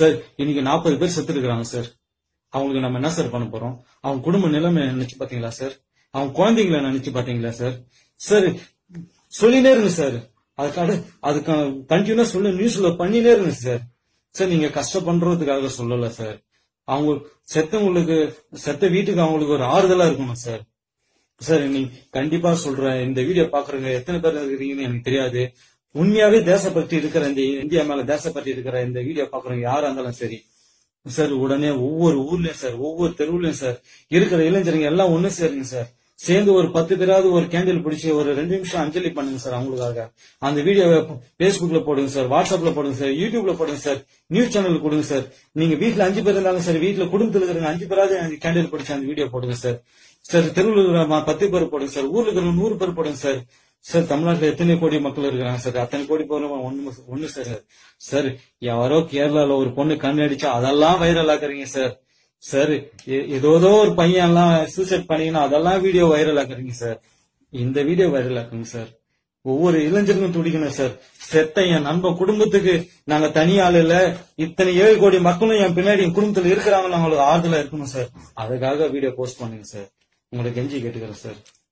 sir இன்னைக்கு நாற்பது பேர் செத்து இருக்காங்க சார் அவங்களுக்கு நம்ம என்ன சார் பண்ண போறோம் அவங்க குடும்ப நிலைமை நினைச்சு பாத்தீங்களா சார் அவங்க குழந்தைங்களை நினைச்சு பாத்தீங்களா சார் சார் சொல்லினே இருங்க சார் அதுக்காக அதுக்கு கண்டினியூா சொல்ல நியூஸ்ல பண்ணினே இருங்க சார் சார் நீங்க கஷ்டப்படுறதுக்காக சொல்லல சார் அவங்க செத்தவங்களுக்கு செத்த வீட்டுக்கு அவங்களுக்கு ஒரு ஆறுதலா இருக்கணும் சார் சார் நீ கண்டிப்பா சொல்றேன் இந்த வீடியோ பாக்குறவங்க எத்தனை பேர் இருக்கிறீங்கன்னு எனக்கு தெரியாது உண்மையாவே தேசப்பற்றி இருக்கிற இந்த இந்தியா மேல தேசப்பற்றி இருக்கிற இந்த வீடியோ பாக்குறவங்க யாரா இருந்தாலும் சரி சார் உடனே ஒவ்வொரு ஊர்லயும் சார் ஒவ்வொரு தெருவுலயும் சார் இருக்கிற இளைஞருங்க எல்லாம் ஒண்ணு சேருங்க சார் சேர்ந்து ஒரு பத்து பேராவது ஒரு கேண்டில் பிடிச்சி ஒரு ரெண்டு நிமிஷம் அஞ்சலி பண்ணுங்க சார் அவங்களுக்காக அந்த வீடியோவை பேஸ்புக்ல போடுங்க சார் வாட்ஸ்அப்ல போடுங்க சார் யூடியூப்ல போடுங்க சார் நியூஸ் சேனல் கொடுங்க சார் நீங்க வீட்டுல அஞ்சு பேர் இருந்தாலும் சரி வீட்டுல குடும்பத்துல இருக்கிற அஞ்சு பேராவது கேண்டில் பிடிச்சி அந்த வீடியோ போடுங்க சார் சார் தெருவில் இருக்கிற ம- பத்து பேர் போடுங்க சார் ஊர்ல இருக்கிற நூறு பேர் போடுங்க சார் சார் தமிழ்நாட்டுல எத்தனை கோடி மக்கள் இருக்கிறாங்க சார் அத்தனை கோடி பேர் ஒண்ணு ஒண்ணு சார் சார் யாரோ கேரளால ஒரு பொண்ணு கண் அடிச்சா அதெல்லாம் வைரல் ஆக்குறீங்க சார் சார் எ- ஏதோதோ ஒரு பையன் எல்லாம் சூசைட் பண்ணீங்கன்னா அதெல்லாம் வீடியோ வைரல் ஆக்குறீங்க சார் இந்த வீடியோ வைரல் ஆக்குங்க சார் ஒவ்வொரு இளைஞருக்கும் துடிக்கணும் சார் செத்த என் நண்பன் குடும்பத்துக்கு நாங்க தனி ஆள் இல்ல இத்தனை ஏழு கோடி மக்களும் என் பின்னாடி என் குடும்பத்துல இருக்கிறாங்க அவங்களுக்கு ஆறுதலா இருக்கணும் சார் அதுக்காக வீடியோ போஸ்ட் பண்ணுங்க சார் உங்களுக்கு கெஞ்சி கேட்டுக்கிறேன் சார்